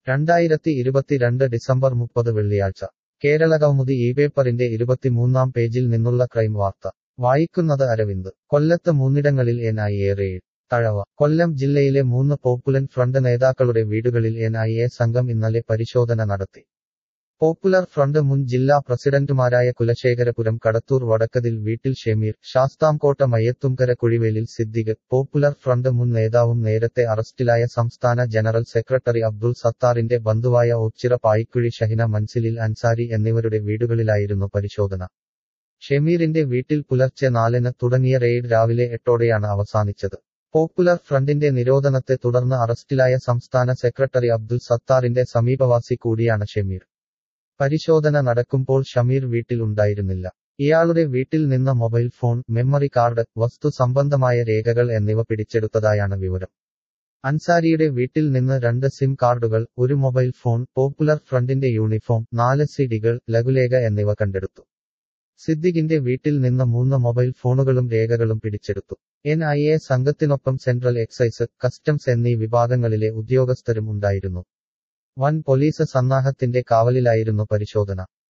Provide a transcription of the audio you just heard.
രണ്ടായിരത്തി ഇരുപത്തിരണ്ട് ഡിസംബർ മുപ്പത് വെള്ളിയാഴ്ച കേരളകൗമുദി ഈ പേപ്പറിന്റെ ഇരുപത്തിമൂന്നാം പേജിൽ നിന്നുള്ള ക്രൈം വാർത്ത വായിക്കുന്നത് അരവിന്ദ് കൊല്ലത്ത് മൂന്നിടങ്ങളിൽ N I A raid Thazhava Kollam ജില്ലയിലെ മൂന്ന് പോപ്പുലർ ഫ്രണ്ട് നേതാക്കളുടെ വീടുകളിൽ എൻ ഐ എ സംഘം ഇന്നലെ പരിശോധന നടത്തി പോപ്പുലർ ഫ്രണ്ട് മുൻ ജില്ലാ പ്രസിഡന്റുമാരായ കുലശേഖരപുരം കടത്തൂർ വടക്കതിൽ വീട്ടിൽ ഷെമീർ ശാസ്താംകോട്ട മയ്യത്തുംകര കുഴിവേലിൽ സിദ്ദിഖ് പോപ്പുലർ ഫ്രണ്ട് മുൻ നേതാവും നേരത്തെ അറസ്റ്റിലായ സംസ്ഥാന ജനറൽ സെക്രട്ടറി അബ്ദുൾ സത്താറിന്റെ ബന്ധുവായ ഓച്ചിറ പായിക്കുഴി ഷഹിന മൻസിലിൽ അൻസാരി എന്നിവരുടെ വീടുകളിലായിരുന്നു പരിശോധന ഷെമീറിന്റെ വീട്ടിൽ പുലർച്ചെ നാലിന് തുടങ്ങിയ റെയ്ഡ് രാവിലെ എട്ടോടെയാണ് അവസാനിച്ചത് പോപ്പുലർ ഫ്രണ്ടിന്റെ നിരോധനത്തെ തുടർന്ന് അറസ്റ്റിലായ സംസ്ഥാന സെക്രട്ടറി അബ്ദുൾ സത്താറിന്റെ സമീപവാസി കൂടിയാണ് ഷെമീർ പരിശോധന നടക്കുമ്പോൾ ഷമീർ വീട്ടിൽ ഉണ്ടായിരുന്നില്ല ഇയാളുടെ വീട്ടിൽ നിന്ന് മൊബൈൽ ഫോൺ മെമ്മറി കാർഡ് വസ്തു സംബന്ധമായ രേഖകൾ എന്നിവ പിടിച്ചെടുത്തതായാണ് വിവരം അൻസാരിയുടെ വീട്ടിൽ നിന്ന് രണ്ട് സിം കാർഡുകൾ ഒരു മൊബൈൽ ഫോൺ പോപ്പുലർ ഫ്രണ്ടിന്റെ യൂണിഫോം നാല് സിഡികൾ ലഘുലേഖ എന്നിവ കണ്ടെടുത്തു സിദ്ദിഖിന്റെ വീട്ടിൽ നിന്ന് മൂന്ന് മൊബൈൽ ഫോണുകളും രേഖകളും പിടിച്ചെടുത്തു എൻ ഐ എ സംഘത്തിനൊപ്പം സെൻട്രൽ എക്സൈസ് കസ്റ്റംസ് എന്നീ വിഭാഗങ്ങളിലെ ഉദ്യോഗസ്ഥരും ഉണ്ടായിരുന്നു വൻ പോലീസ് സന്നാഹത്തിന്റെ കാവലിലായിരുന്നു പരിശോധന